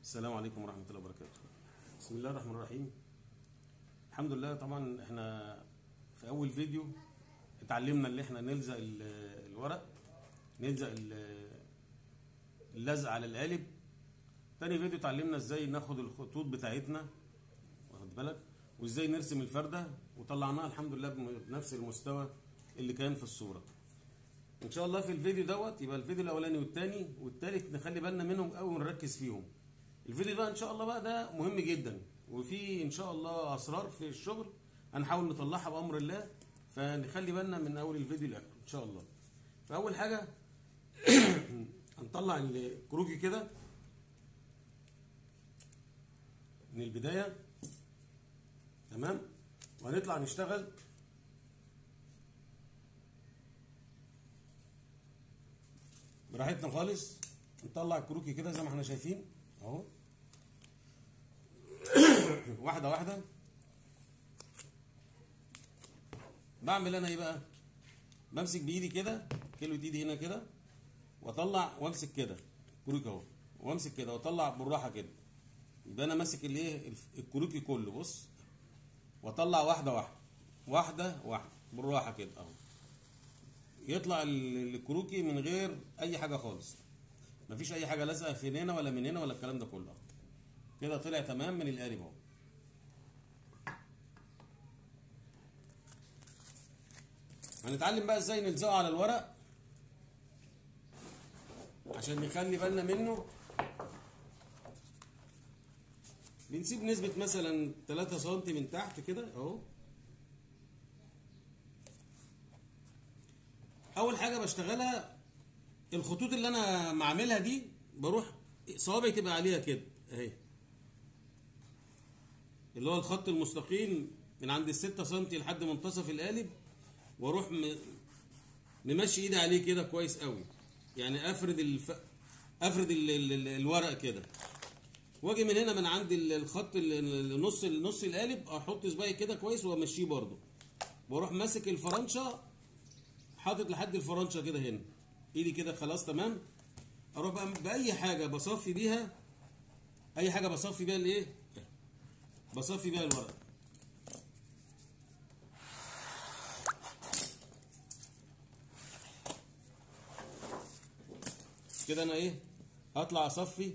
السلام عليكم ورحمة الله وبركاته بسم الله الرحمن الرحيم الحمد لله طبعا احنا في اول فيديو اتعلمنا اللي احنا نلزق ال- الورق نلزق ال- اللزق على القالب تاني فيديو اتعلمنا ازاي ناخد الخطوط بتاعتنا واخد بالك وازاي نرسم الفردة وطلعناها الحمد لله بنفس المستوى اللي كان في الصورة ان شاء الله في الفيديو دوت يبقى الفيديو الاولاني والتاني والتالت نخلي بالنا منهم قوي ونركز فيهم الفيديو ده ان شاء الله بقى ده مهم جدا وفي ان شاء الله اسرار في الشغل هنحاول نطلعها بامر الله فنخلي بالنا من اول الفيديو لاخره ان شاء الله فاول حاجه هنطلع الكروكي كده من البدايه تمام وهنطلع نشتغل براحتنا خالص نطلع الكروكي كده زي ما احنا شايفين اهو واحده واحده بعمل انا ايه بقى بمسك بايدي كده كيلو ايدي هنا كده واطلع وامسك كده الكروكي اهو وامسك كده واطلع بالراحه كده يبقى انا ماسك الايه الف- الكروكي كله بص واطلع واحده واحده واحده واحده بالراحه كده اهو يطلع ال- الكروكي من غير اي حاجه خالص مفيش اي حاجه لازقه في هنا ولا من هنا ولا الكلام ده كله كده طلع تمام من القالب اهو هنتعلم بقى ازاي نلزقه على الورق عشان نخلي بالنا منه بنسيب نسبة مثلا 3 سم من تحت كده اهو اول حاجة بشتغلها الخطوط اللي انا معاملها دي بروح صوابعي تبقى عليها كده اهي اللي هو الخط المستقيم من عند الستة سم لحد منتصف القالب واروح م... ممشي ايدي عليه كده كويس قوي يعني افرد الف... افرد ال... ال... ال- الورق كده واجي من هنا من عند ال- الخط ال- ال- النص نص القالب احط صباعي كده كويس وامشيه برده واروح ماسك الفرنشه حاطط لحد الفرنشه كده هنا ايدي كده خلاص تمام اروح بقى باي حاجه بصفي بيها اي حاجه بصفي بيها الايه بصفي بيها الورق كده انا ايه هطلع اصفي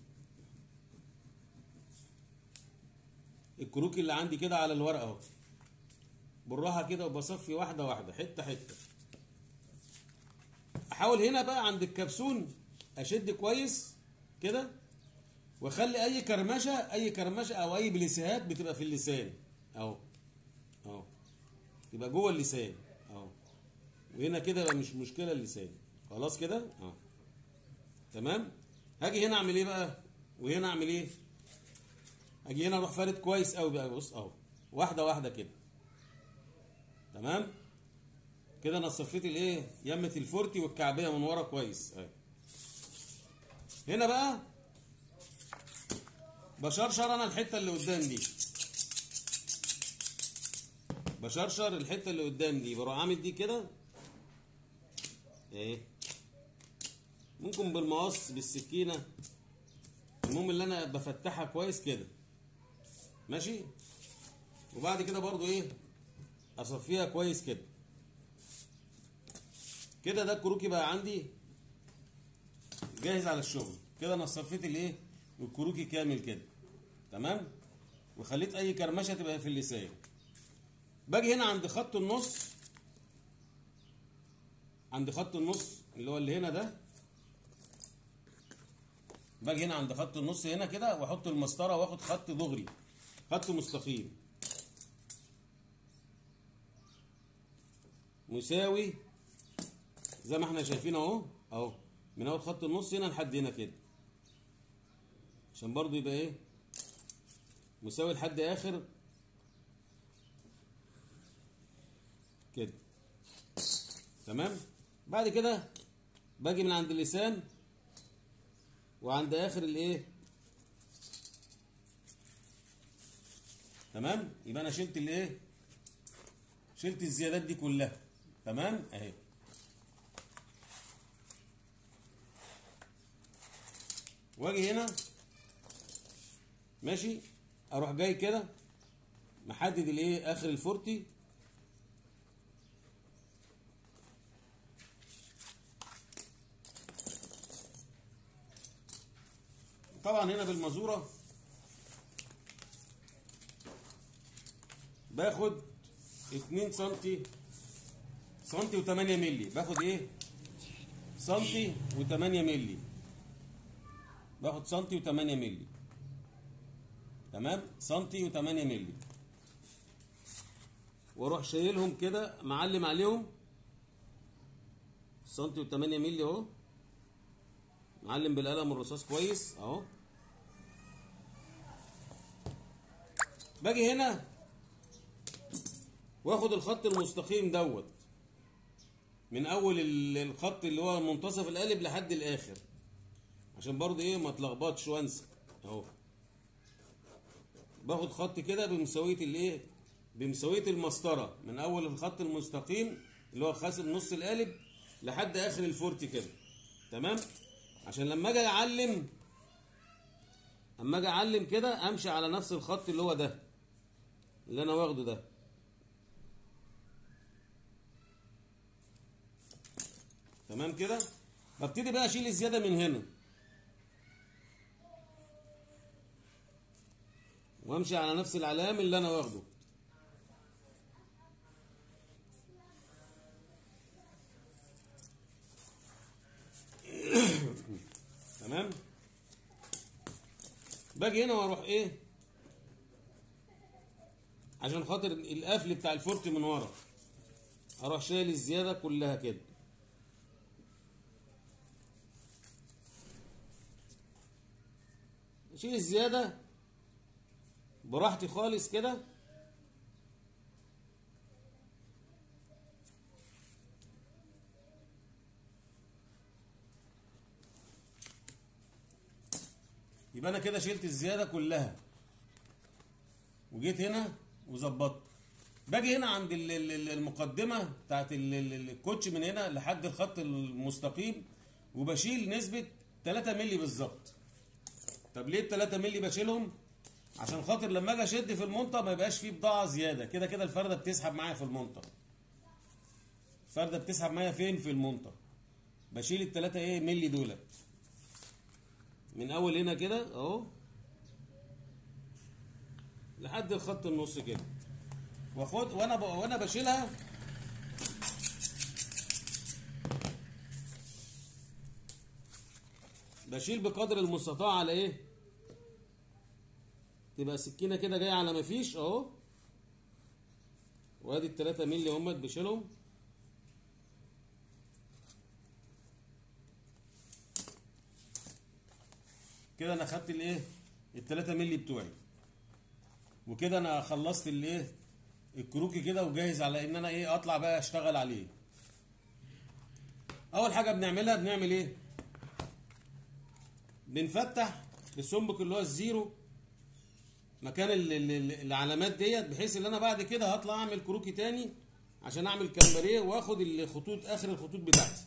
الكروكي اللي عندي كده على الورقه اهو بالراحه كده وبصفي واحده واحده حته حته احاول هنا بقى عند الكبسون اشد كويس كده واخلي اي كرمشه اي كرمشه او اي بليسيهات بتبقى في اللسان اهو اهو يبقى جوه اللسان اهو وهنا كده يبقى مش مشكله اللسان خلاص كده اهو تمام هاجي هنا اعمل ايه بقى وهنا اعمل ايه اجي هنا اروح فارد كويس قوي بقى بص اهو واحده واحده كده تمام كده انا صفيت الايه يمه الفورتي والكعبيه من ورا كويس اهي هنا بقى بشرشر انا الحته اللي قدام دي بشرشر الحته اللي قدام دي بروح عامل دي كده اهي ممكن بالمقص بالسكينه المهم اللي انا بفتحها كويس كده ماشي وبعد كده برضو ايه اصفيها كويس كده كده ده الكروكي بقى عندي جاهز على الشغل كده انا صفيت الايه الكروكي كامل كده تمام وخليت اي كرمشه تبقى في اللسان باجي هنا عند خط النص عند خط النص اللي هو اللي هنا ده باجي هنا عند خط النص هنا كده واحط المسطره واخد خط دغري خط مستقيم مساوي زي ما احنا شايفين اهو اهو من اول خط النص هنا لحد هنا كده عشان برضو يبقى ايه مساوي لحد اخر كده تمام بعد كده باجي من عند اللسان وعند اخر الايه تمام يبقى انا شلت الايه شلت الزيادات دي كلها تمام اهي واجي هنا ماشي اروح جاي كده محدد الايه اخر الفورتي طبعا هنا بالمزوره باخد 2 سنتي سنتي و8 مللي باخد ايه سنتي و8 مللي باخد سنتي و8 مللي تمام سنتي و8 مللي واروح شايلهم كده معلم عليهم سنتي و8 مللي اهو معلم بالقلم الرصاص كويس اهو باجي هنا واخد الخط المستقيم دوت من اول ال- الخط اللي هو منتصف القالب لحد الاخر عشان برضه ايه ما اتلخبطش وانسى اهو باخد خط كده بمساويه الايه بمساويه المسطره من اول الخط المستقيم اللي هو خاسم نص القالب لحد اخر الفورتي كده تمام عشان لما اجي اعلم اما اجي اعلم كده امشي على نفس الخط اللي هو ده اللي انا واخده ده تمام كده ببتدي بقى اشيل الزياده من هنا وامشي على نفس العلام اللي انا واخده تمام باجي هنا واروح ايه عشان خاطر القفل بتاع الفورت من ورا اروح شايل الزياده كلها كده اشيل الزياده براحتي خالص كده يبقى انا كده شلت الزياده كلها وجيت هنا وظبطت باجي هنا عند ال- ال- ال- المقدمه بتاعت ال- ال- الكوتش من هنا لحد الخط المستقيم وبشيل نسبه 3 مللي بالظبط طب ليه ال 3 مللي بشيلهم عشان خاطر لما اجي اشد في المنطقه ما يبقاش فيه بضاعه زياده كده كده الفرده بتسحب معايا في المنطقه الفرده بتسحب معايا فين في المنطقه بشيل التلاتة ايه ملي دولت من اول هنا كده اهو لحد الخط النص كده واخد وانا ب... وانا بشيلها بشيل بقدر المستطاع على ايه تبقى سكينه كده جايه على مفيش اهو وادي التلاتة مللي همت بشيلهم كده انا خدت الايه التلاتة مللي بتوعي وكده انا خلصت الايه الكروكي كده وجاهز على ان انا ايه اطلع بقى اشتغل عليه اول حاجه بنعملها بنعمل ايه بنفتح السمبك اللي هو الزيرو مكان ال- ال- ال- العلامات ديت بحيث ان انا بعد كده هطلع اعمل كروكي تاني عشان اعمل كامبريه واخد الخطوط اخر الخطوط بتاعتي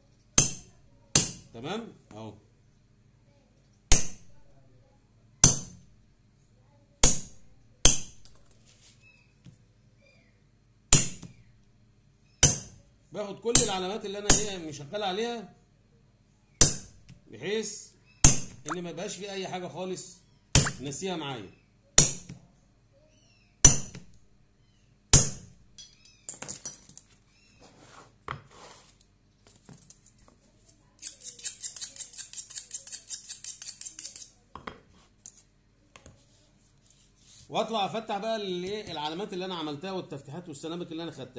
تمام اهو باخد كل العلامات اللي انا ايه مشغل عليها بحيث ان ما يبقاش في اي حاجه خالص نسيها معايا واطلع افتح بقى الايه العلامات اللي انا عملتها والتفتيحات والسنابك اللي انا خدتها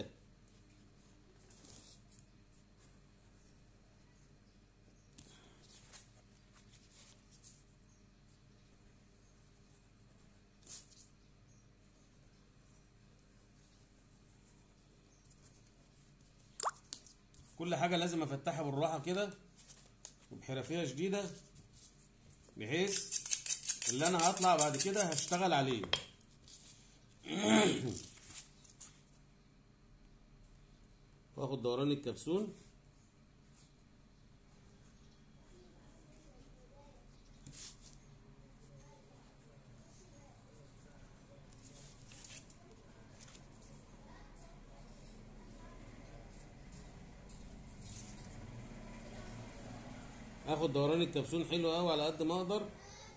كل حاجة لازم افتحها بالراحة كده وبحرفية شديدة بحيث اللي انا هطلع بعد كده هشتغل عليه واخد دوران الكبسول اخد دوران الكبسون حلو قوي على قد ما اقدر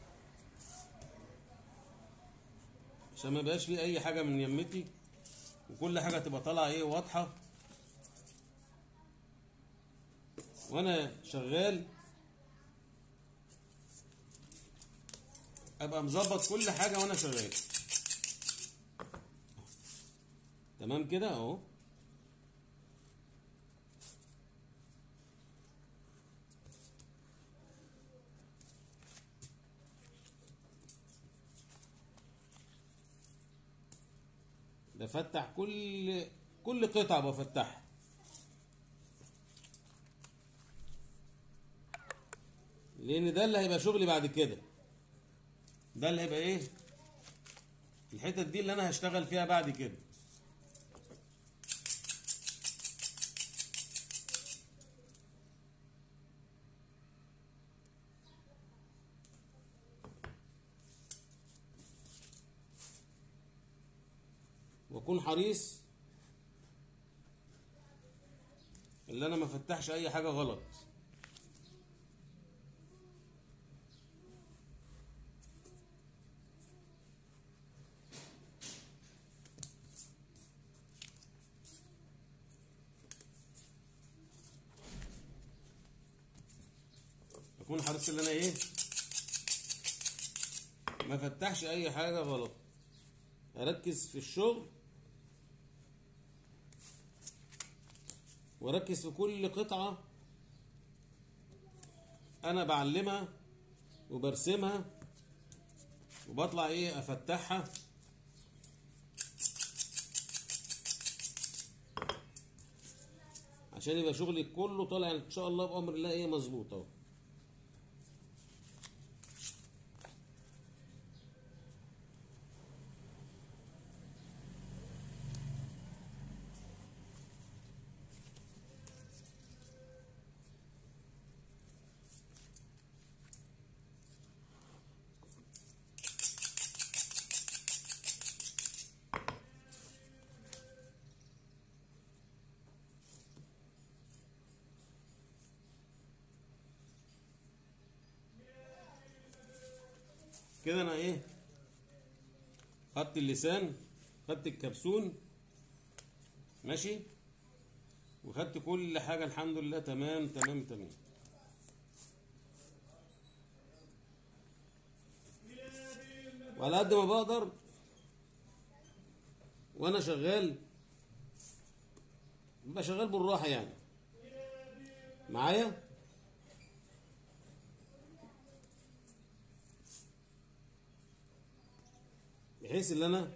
عشان ما يبقاش فيه اي حاجه من يمتي وكل حاجه تبقى طالعه ايه واضحه وانا شغال ابقى مظبط كل حاجه وانا شغال تمام كده اهو بفتح كل كل قطعه بفتحها لان ده اللي هيبقى شغلي بعد كده ده اللي هيبقى ايه الحتت دي اللي انا هشتغل فيها بعد كده واكون حريص اللي انا ما فتحش اي حاجه غلط اكون حريص ان انا ايه ما فتحش اي حاجه غلط اركز في الشغل واركز في كل قطعه انا بعلمها وبرسمها وبطلع ايه افتحها عشان يبقى شغلي كله طالع ان شاء الله بامر الله ايه مظبوط اهو كده انا ايه خدت اللسان خدت الكبسون ماشي وخدت كل حاجة الحمد لله تمام تمام تمام وعلى قد ما بقدر وانا شغال ببقى شغال بالراحة يعني معايا بحيث ان انا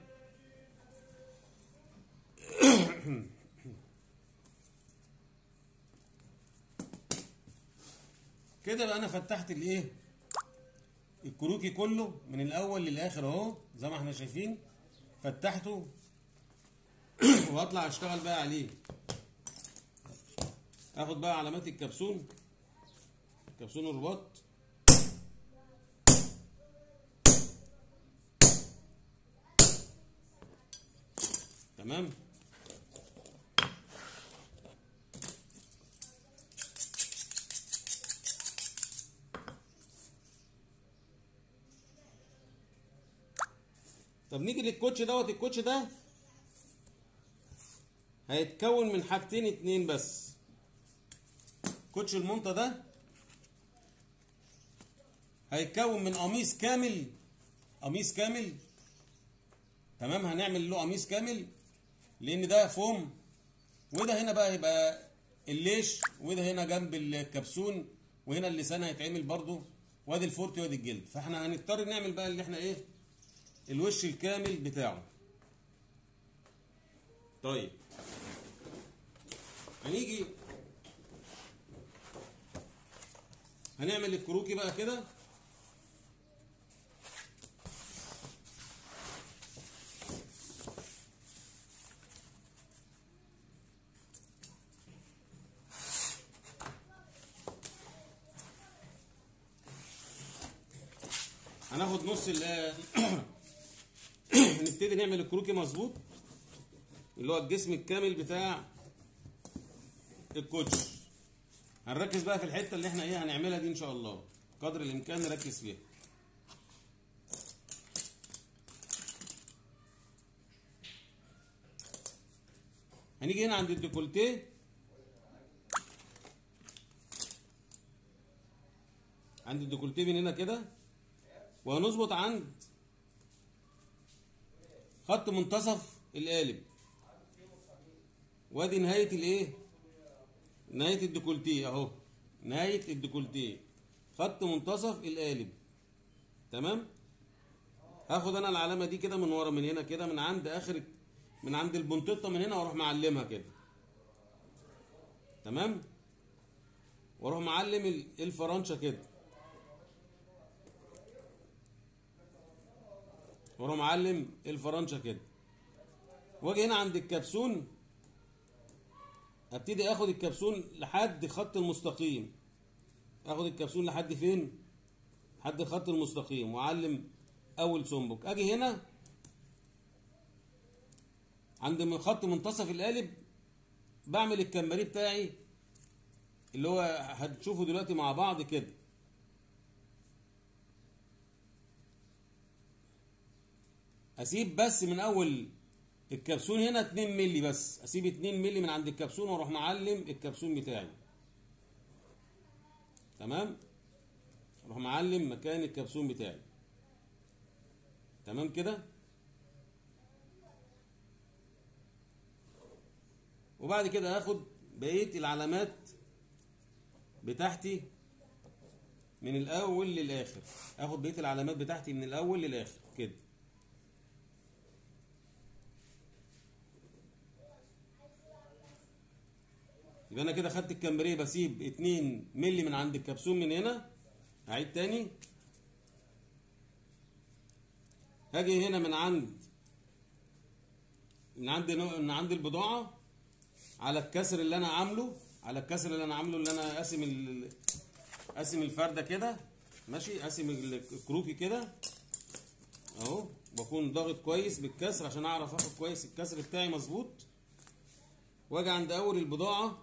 كده بقى انا فتحت الايه الكروكي كله من الاول للاخر اهو زي ما احنا شايفين فتحته واطلع اشتغل بقى عليه اخد بقى علامات الكبسون كبسون الرباط تمام طب نيجي للكوتش دوت الكوتش ده هيتكون من حاجتين اتنين بس كوتش المنطة ده هيتكون من قميص كامل قميص كامل تمام هنعمل له قميص كامل لان ده فوم وده هنا بقى يبقى الليش وده هنا جنب الكبسون وهنا اللسان هيتعمل برضو وادي الفورتي وادي الجلد فاحنا هنضطر نعمل بقى اللي احنا ايه الوش الكامل بتاعه طيب هنيجي هنعمل الكروكي بقى كده هناخد نص ال نبتدي نعمل الكروكي مظبوط اللي هو الجسم الكامل بتاع الكوتش هنركز بقى في الحته اللي احنا ايه هنعملها دي ان شاء الله قدر الامكان نركز فيها هنيجي هنا عند الديكولتيه عند الديكولتيه من هنا كده وهنظبط عند خط منتصف القالب وادي نهايه الايه نهايه الديكولتيه اهو نهايه الديكولتيه خط منتصف القالب تمام هاخد انا العلامه دي كده من ورا من هنا كده من عند اخر من عند البنططه من هنا واروح معلمها كده تمام واروح معلم ال- الفرنشه كده واروح معلم الفرنشه كده واجي هنا عند الكبسون ابتدي اخد الكبسون لحد خط المستقيم اخد الكبسون لحد فين لحد الخط المستقيم واعلم اول سنبك اجي هنا عند من خط منتصف القالب بعمل الكمبري بتاعي اللي هو هتشوفه دلوقتي مع بعض كده اسيب بس من اول الكبسون هنا 2 مللي بس اسيب 2 مللي من عند الكبسون واروح معلم الكبسون بتاعي تمام اروح معلم مكان الكبسون بتاعي تمام كده وبعد كده هاخد بقيه العلامات بتاعتي من الاول للاخر اخد بقيه العلامات بتاعتي من الاول للاخر كده يبقى انا كده خدت الكمبريه بسيب 2 مللي من عند الكبسول من هنا هعيد تاني هاجي هنا من عند من عند من عند البضاعه على الكسر اللي انا عامله على الكسر اللي انا عامله اللي انا قاسم ال- قاسم الفرده كده ماشي قاسم الكروكي كده اهو بكون ضاغط كويس بالكسر عشان اعرف اخد كويس الكسر بتاعي مظبوط واجي عند اول البضاعه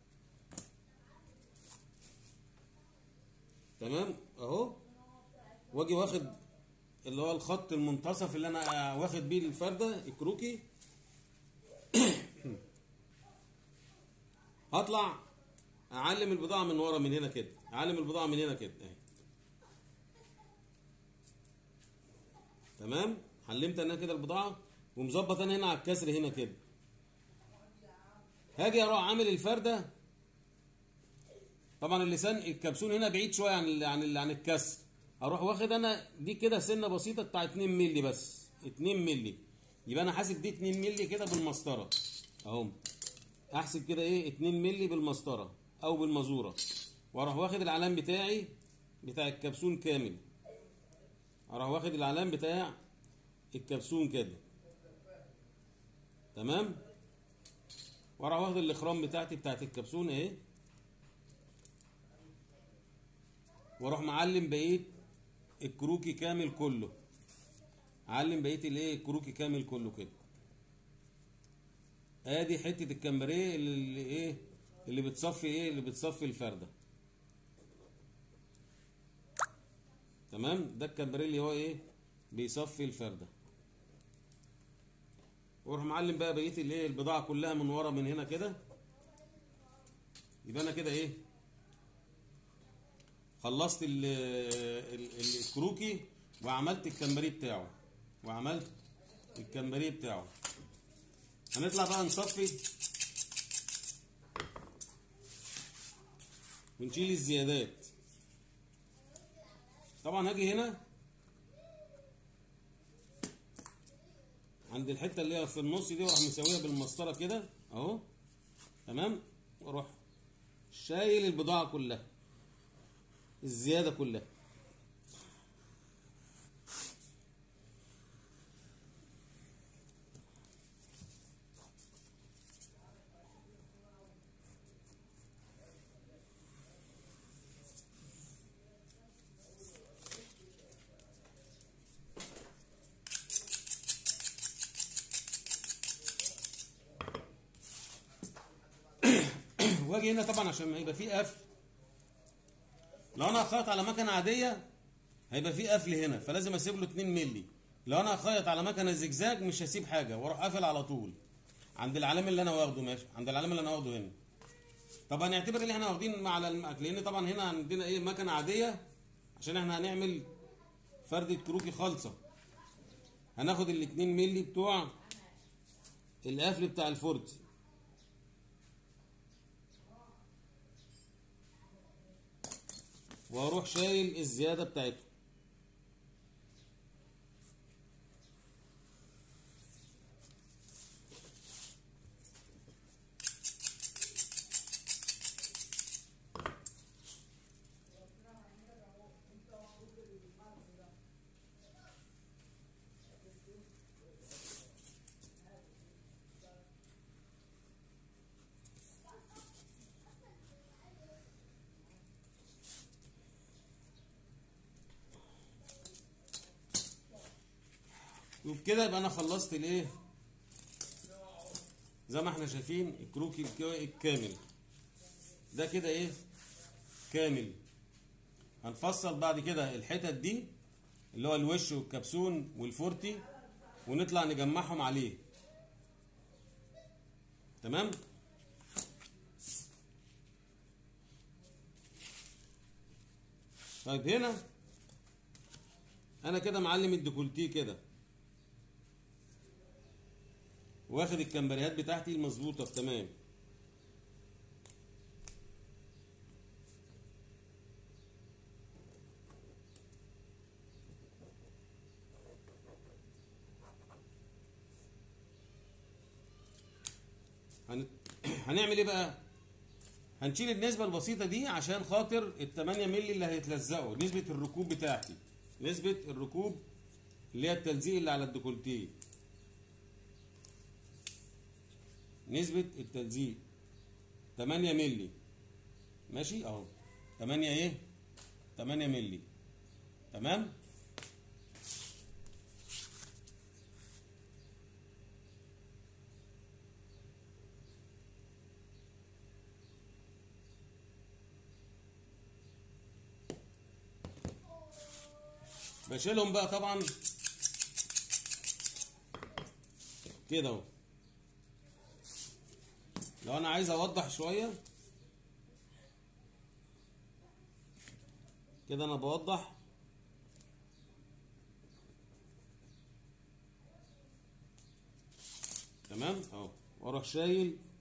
تمام اهو واجي واخد اللي هو الخط المنتصف اللي انا واخد بيه الفرده الكروكي هطلع اعلم البضاعه من ورا من هنا كده اعلم البضاعه من هنا كده اهي تمام علمت انا كده البضاعه ومظبط انا هنا على الكسر هنا كده هاجي اروح عامل الفرده طبعا اللسان الكبسول هنا بعيد شويه عن ال عن ال عن الكسر اروح واخد انا دي كده سنه بسيطه بتاع 2 مللي بس 2 مللي يبقى انا حاسب دي 2 مللي كده بالمسطره اهو احسب كده ايه 2 مللي بالمسطره او بالمزوره واروح واخد العلام بتاعي بتاع الكبسون كامل اروح واخد العلام بتاع الكبسون كده تمام واروح واخد الاخرام بتاعتي بتاعت الكبسون اهي واروح معلم بقيه الكروكي كامل كله علم بقيه الايه الكروكي كامل كله كده ادي حته الكمبريه اللي, اللي ايه اللي بتصفي ايه اللي بتصفي الفرده تمام ده الكمبريه اللي هو ايه بيصفي الفرده واروح معلم بقى بقيه الايه البضاعه كلها من ورا من هنا كده يبقى انا كده ايه خلصت ال ال ال الكروكي وعملت الكمبري بتاعه وعملت الكمبري بتاعه هنطلع بقى نصفي ونشيل الزيادات طبعا هاجي هنا عند الحته اللي هي في النص دي واروح مسويها بالمسطره كده اهو تمام واروح شايل البضاعه كلها الزياده كلها واجي هنا طبعا عشان ما يبقى فيه قفل لو انا هخيط على مكنه عاديه هيبقى في قفل هنا فلازم اسيب له 2 مللي لو انا هخيط على مكنه زجزاج مش هسيب حاجه واروح قافل على طول عند العلامه اللي انا واخده ماشي عند العلامه اللي انا واخده هنا طب هنعتبر ان احنا واخدين مع الم- لان طبعا هنا عندنا ايه مكنه عاديه عشان احنا هنعمل فردة كروكي خالصه هناخد ال 2 مللي بتوع القفل بتاع الفورتي واروح شايل الزياده بتاعته وبكده يبقى انا خلصت الايه زي ما احنا شايفين الكروكي الك- الكامل ده كده ايه كامل هنفصل بعد كده الحتت دي اللي هو الوش والكبسون والفورتي ونطلع نجمعهم عليه تمام طيب هنا انا كده معلم الديكولتيه كده واخد الكمبريات بتاعتي المظبوطه تمام هن... هنعمل ايه بقى هنشيل النسبة البسيطة دي عشان خاطر ال 8 مللي اللي هيتلزقوا نسبة الركوب بتاعتي نسبة الركوب اللي هي التلزيق اللي على الديكولتيه نسبة التلزيق 8 مللي ماشي اهو 8 ايه 8 مللي تمام بشيلهم بقى طبعا كده اهو لو انا عايز اوضح شويه كده انا بوضح تمام اهو واروح شايل